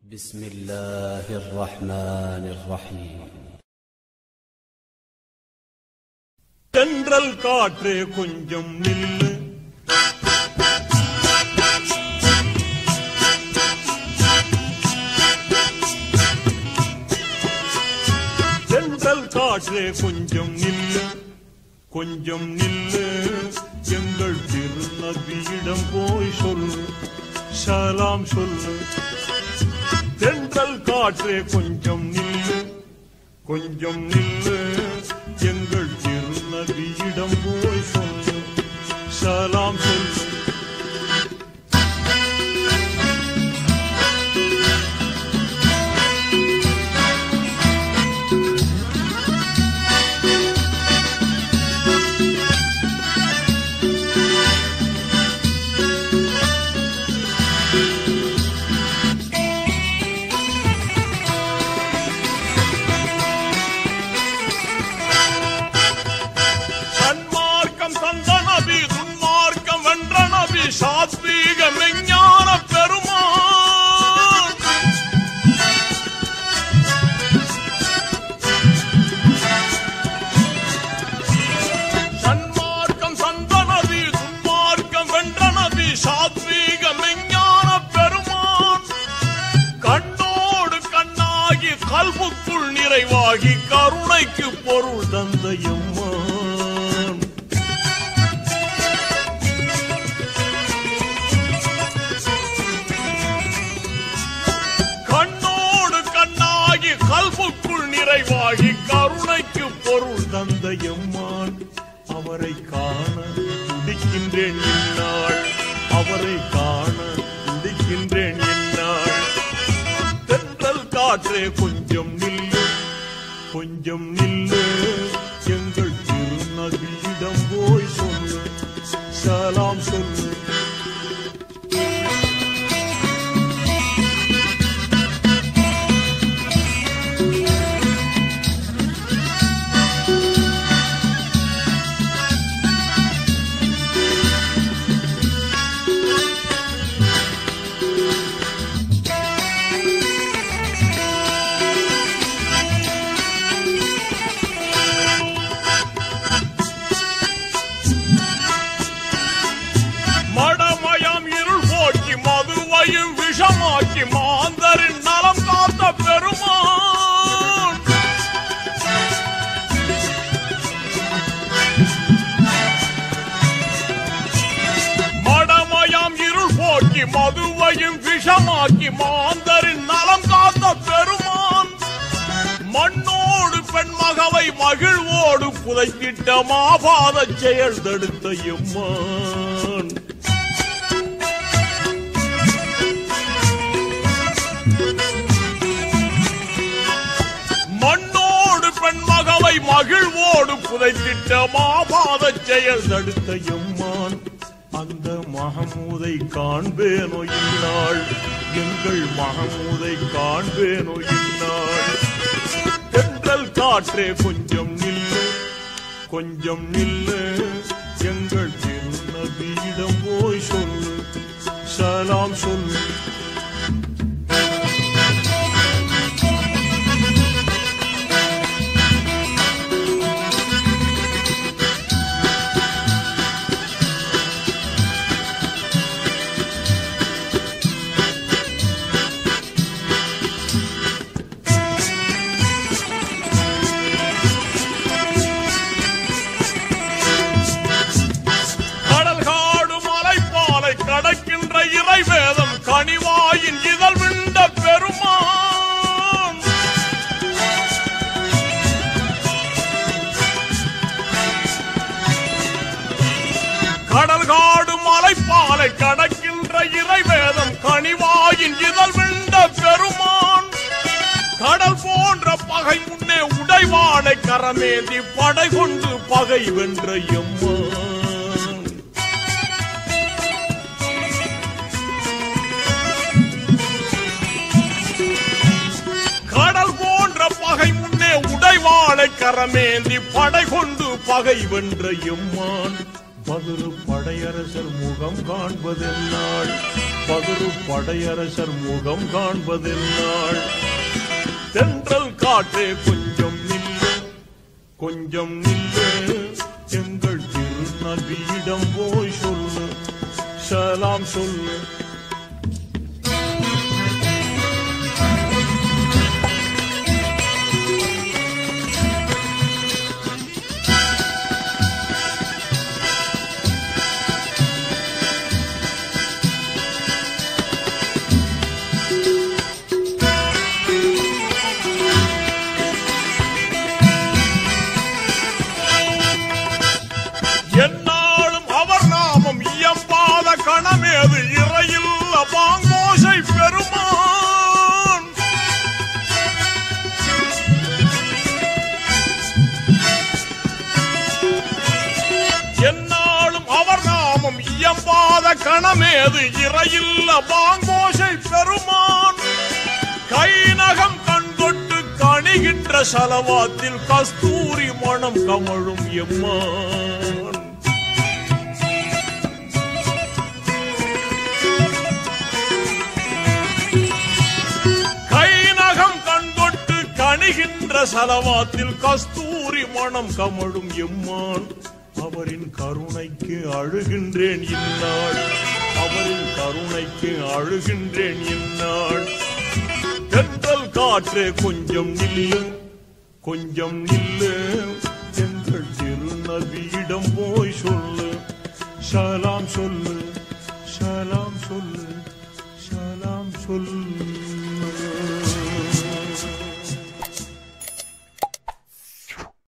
بسم الله الرحمن الرحيم தென்றல் காற்றே கொஞ்சம் நில்லு தென்றல் காற்றே கொஞ்சம் நில்லு கொஞ்சம் நில்லு எங்கள் திருநபியிடம் போய் சொல்லு சலாம் சொல்லு தென்றல் காற்றே கொஞ்சம் நில்லு கொஞ்சம் நில்லு எங்கள் திருநபியிடம் போய் சொல்லு சலாம் சொல்லு சன்மார்க்கம் தந்த நபி துன்மார்க்கம் வென்ற நபி சாத்வீக மெஞ்ஞான பெருமான் சன்மார்க்கம் தந்த நபி துன்மார்க்கம் வென்ற நபி சாத்வீக மெஞ்ஞான பெருமான் கண்ணோடு கண்ணாகி கல்புக்குள் நிறைவாகி கருணைக்கு பொருள் தந்த எம்மான் கண்ணோடு கண்ணாகி கல்புக்குள் நிறைவாகி கருணைக்கு பொருள் தந்த எம்மான் அவரை காண துடிக்கின்றேன் இந்நாள் அவரை காண துடிக்கின்றேன் இந்நாள் தென்றல் காற்றே கொஞ்சம் நில்லு கொஞ்சம் நில்லு எங்கள் திருநபியிடம் போய் சொல்லு சலாம் சொல்லு மடமயம் இருள் போக்கி மதுவையும் விஷமாக்கி மாந்தரின் நலம் காத்த பெருமான் மடமயம் இருள் போக்கி மதுவையும் விஷமாக்கி மாந்தரின் நலம் காத்த பெருமான் மண்ணோடு பெண்மகவை மகிழ்வோடு புதைத்திட்ட மாபாத செயல் தடுத்த எம்மான் மண்ணோடு பெண்மகவை மகிழ்வோடு புதைத்திட்ட மாபாத செயல் தடுத்த எம்மான் அந்த மகமூதை காண்பேனோ இந்நாள் எங்கள் மகமூதை காண்பேனோ இந்நாள் தென்றல் காற்றே கொஞ்சம் நில்லு கொஞ்சம் நில்லு எங்கள் திருநபியிடம் போய் சொல்லு சலாம் சொல்லு கடல் காடு மலைப்பாலை கடக்கின்ற இறைவேதம் கனிவாயின் இதழ் விண்ட பெருமான் கடல் காடு மலைப்பாலை கடக்கின்ற இறைவேதம் கனிவாயின் இதழ் விண்ட பெருமான் கடல் போன்ற பகை முன்னே உடைவாடை கரமேந்தி படை கொண்டு பகை வென்ற எம்மான் கடல் போன்ற பகை முன்னே உடைவாளை கரமேந்தி படை கொண்டு பகை வென்ற எம்மான் பதிரு படையரசர் முகம் காண்பதென்னாள் பகரு படையரசர் முகம் காண்பதென்னாள் தென்றல் காற்றே கொஞ்சம் நில்லு கொஞ்சம் நில்லு எங்கள் திருநபியிடம் போய் சொல்லு சலாம் சொல்லு என்னாலும் அவர் நாமம் இயம்பாத கணமேது இறையில் பாங்கோசை பெருமான் என்னாலும் அவர் நாமம் இயம்பாத கணமேது இறையில் பாங்கோசை பெருமான் கைநகம் கண்கொட்டு கணிகின்ற சலவாத்தில் கஸ்தூரி மணம் கமழும் எம்மான் கைநகம் கண்கொட்டு கணிகின்ற சலவாத்தில் கஸ்தூரி மணம் கமழும் எம்மான் அவரின் கருணைக்கு அழுகின்றேன் இந்நாள் அவரின் கருணைக்கு அழுகின்றேன் இந்நாள் தென்றல் காற்று கொஞ்சம் நில்லு கொஞ்சம் நில்லு எங்கள் திருநபியிடம் போ